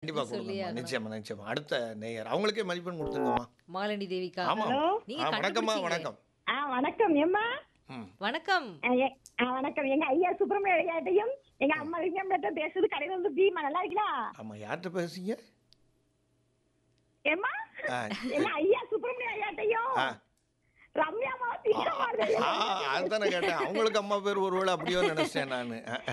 கண்டிப்பா கொடுங்கம்மா நிச்சயமா நிச்சயமா அடுத்த நேயர் அவங்களுக்கே மதிப்பெண் கொடுத்துருங்கம்மா மாலினி தேவிகா ஆமா நீங்க ஆ, வணக்கம்மா கண்டுபிடிச்சீங்க. வணக்கம் ஆ வணக்கம் எம்மா ம் வணக்கம் ஆ, எ- ஆ, வணக்கம் எங்க ஐயா சுப்பிரமணிய ஐயாட்டையும் எங்க அம்மா லிங்கம் பேசுறது கடையில இருந்து பீமா நல்லா இருக்கீங்களா ஆமா யார்கிட்ட பேசுறீங்க எம்மா ஆ, எங்க ஐயா சுப்பிரமணிய ஐயாட்டையும் ஆ. ரம்யாமா தீவிரமா ஆ அதுதானே கேட்டேன் அவங்களுக்கு அம்மா பேர் ஒருவேளை அப்படியோ நினைச்சேன் நான்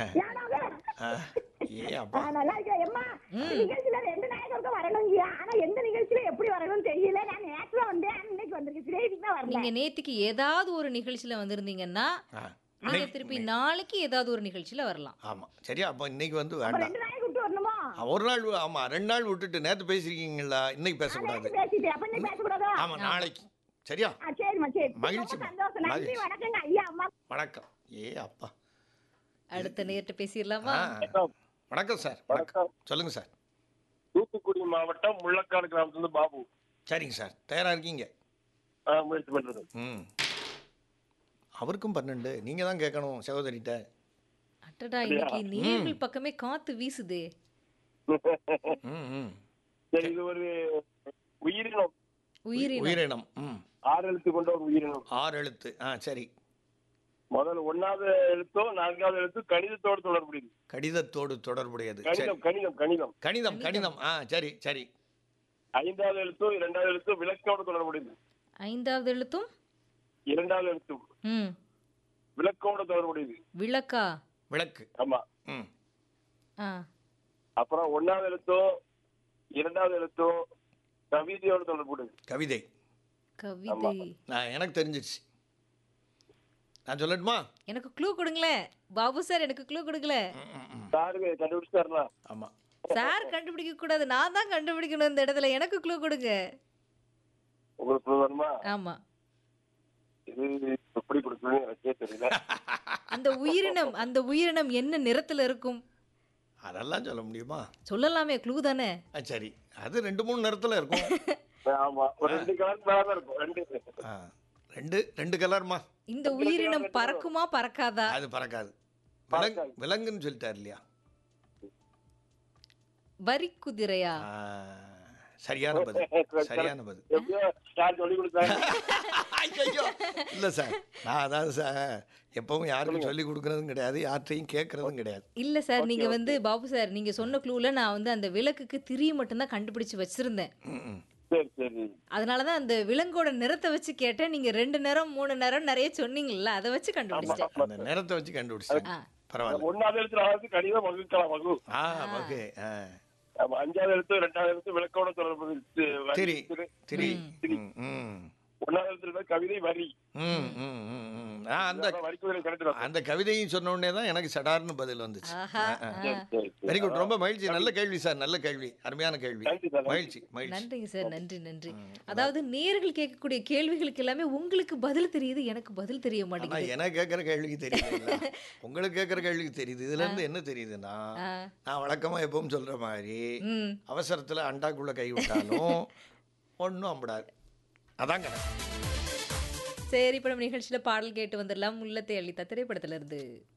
ஏ அப்பா நல்லா இருக்கேன் எம்மா நிகழ்ச்சியில ரெண்டு நாயகருக்கும் வரணும் ஆனா எந்த நிகழ்ச்சியில எப்படி வரணும்னு தெரியல நான் நேற்று தான் வந்தேன் ஆனா இன்னைக்கு வந்திருக்கு சிலேபிக்கு தான் வரல நீங்க நேத்துக்கு ஏதாவது ஒரு நிகழ்ச்சியில வந்திருந்தீங்கன்னா ஆ, நீங்க இன்னைக்கு- திருப்பி நாளைக்கு ஏதாவது ஒரு நிகழ்ச்சியில வரலாம் ஆமா சரியா அப்போ இன்னைக்கு வந்து அப்ப வேண்டாம் ரெண்டு நாயகம் விட்டு வரணுமா ஆ, ஒரு நாள் வி- ஆமா ரெண்டு நாள் விட்டுட்டு நேத்து பேசிருக்கீங்களா இன்னைக்கு பேசக்கூடாது நேத்து பேசிட்டேன் அப்ப இன்னைக்கு பேசக்கூடாதா ஆமா நாளைக்கு சரியா ஆ, சரிம்மா சரி மகிழ்ச்சி. ரொம்ப சந்தோஷம் நன்றி மகிழ்ச்சி. வணக்கங்க ஐயா அம்மா வணக்கம் ஏ அப்பா அடுத்த நேர்கிட்ட பேசிடலாமா ஆ, வணக்கம் சார் வணக்கம் சொல்லுங்க சார் தூத்துக்குடி மாவட்டம் முள்ளக்காடு கிராமத்துல பாபு சரிங்க சார் தயாரா இருக்கீங்க ஆ, முயற்சி பண்றது ம் அவருக்கும் பன்னெண்டு நீங்க தான் கேட்கணும் சகோதரிட்ட அட்டடா இன்னைக்கு நேர்கள் பக்கமே காத்து வீசுதே ம் ம் சரி இது ஒரு உயிரினம் உயிரினம் உயிரினம் ம் ஆறு எழுத்து கொண்ட ஒரு உயிரினம் ஆறு எழுத்து ஆ சரி முதல்ல ஒன்னாவது எழுத்தும் நான்காவது எழுத்தும் கணிதத்தோடு தொடர்புடையது கடிதத்தோடு தொடர்புடையது சரி கணிதம் கணிதம் கணிதம் கணிதம் கணிதம் ஆ சரி சரி ஐந்தாவது எழுத்தும் இரண்டாவது எழுத்தும் விளக்கோடு தொடர்புடையது ஐந்தாவது எழுத்தும் இரண்டாவது எழுத்தும் ம் விளக்கோடு தொடர்புடையது விளக்கா விளக்கு ஆமா ம் ஆ அப்புறம் ஒன்னாவது எழுத்தும் இரண்டாவது எழுத்தும் கவிதையோடு தொடர்புடையது கவிதை கவிதை நான் எனக்கு தெரிஞ்சிருச்சு நான் சொல்லட்டுமா எனக்கு க்ளூ கொடுங்களேன் பாபு சார் எனக்கு க்ளூ கொடுக்கல ம், ம், ம். சாருங்க கண்டுபிடிச்சாருனா ஆமாம் சார் கண்டுபிடிக்க கூடாது நான் தான் கண்டுபிடிக்கணும் இந்த இடத்துல எனக்கு க்ளூ கொடுங்க உங்களுக்கு வருமா ஆமா இது எப்படி கொடுக்குறதுன்னு எனக்கே தெரியல அந்த உயிரினம் அந்த உயிரினம் என்ன நிறத்துல இருக்கும் அதெல்லாம் சொல்ல முடியுமா சொல்லலாமே க்ளூ தானே ஆ சரி அது ரெண்டு மூணு நேரத்தில் இருக்கும் ஆமா ஒரு ரெண்டு கலர் மேல தான் இருக்கும் ரெண்டு ஆ ரெண்டு ரெண்டு கலர்மா இந்த உயிரினம் பறக்குமா பறக்காதா அது பறக்காது விலங்கு விலங்குன்னு சொல்லிட்டார் இல்லையா வரி குதிரையா ஆ, சரியான பதில் சரியான பதில் எப்படியோ யார் சொல்லி கொடுத்தாங்க ஐயோ இல்லை சார் நான் அதான் சார் எப்பவும் யாருக்கும் சொல்லி கொடுக்கறதும் கிடையாது யார்கிட்டையும் கேட்கறதும் கிடையாது இல்ல சார் நீங்க வந்து பாபு சார் நீங்க சொன்ன க்ளூல நான் வந்து அந்த விளக்குக்கு திரி மட்டும்தான் கண்டுபிடிச்சு வச்சிருந்தேன் ம், ம். சரி சரி அதனாலதான் அந்த விலங்கோட நிறத்தை வச்சு கேட்டேன் நீங்க ரெண்டு நேரம் மூணு நேரம் நிறைய சொன்னீங்கல்ல அதை வச்சு கண்டுபிடிச்சிட்டேன் அந்த நேரத்தை வச்சு கண்டுபிடிச்சேன் ஆ. பரவாயில்ல ஒன்னாவது எழுத்து நாலாவது கடிதம் வகுக்கலாம் வகு ஆ ஓகே ஆ ஆமா அஞ்சாவது எழுத்து ரெண்டாவது எழுத்து விளக்கோட தொடர்பு இருக்கு. வரி, திரி திரு. திரி ம் ம் ஒன்னாவது எழுத்துல இருந்தா கவிதை வரி ம் ம் ம் ம். நான் அந்த வரிக்குதிரை கரெக்ட் அந்த கவிதையும் சொன்ன உடனே தான் எனக்கு சடார்னு பதில் வந்துச்சு ஆஹா ஆ. சரி சரி வெரி குட் ரொம்ப மகிழ்ச்சி நல்ல கேள்வி சார் நல்ல கேள்வி அருமையான கேள்வி நன்றி சார், நன்றி. மகிழ்ச்சி மகிழ்ச்சி நன்றிங்க சார் நன்றி நன்றி அதாவது நேர்கள் கேட்கக்கூடிய கேள்விகளுக்கு எல்லாமே உங்களுக்கு பதில் தெரியுது எனக்கு பதில் தெரிய ஆனா மாட்டேங்குது எனக்கு கேட்குற கேள்விக்கு தெரியுது உங்களுக்கு கேட்குற கேள்விக்கு தெரியுது இதுல இருந்து என்ன தெரியுதுன்னா ஆ. நான் வழக்கமா எப்பவும் சொல்ற மாதிரி ம் அவசரத்துல அண்டாக்குள்ள கை விட்டாலும் ஒன்றும் அம்படாது அதான் கணக்கு சரி இப்போ நம்ம நிகழ்ச்சியில பாடல் கேட்டு வந்துடலாம் உள்ளத்தை அளித்த திரைப்படத்துல இருந்து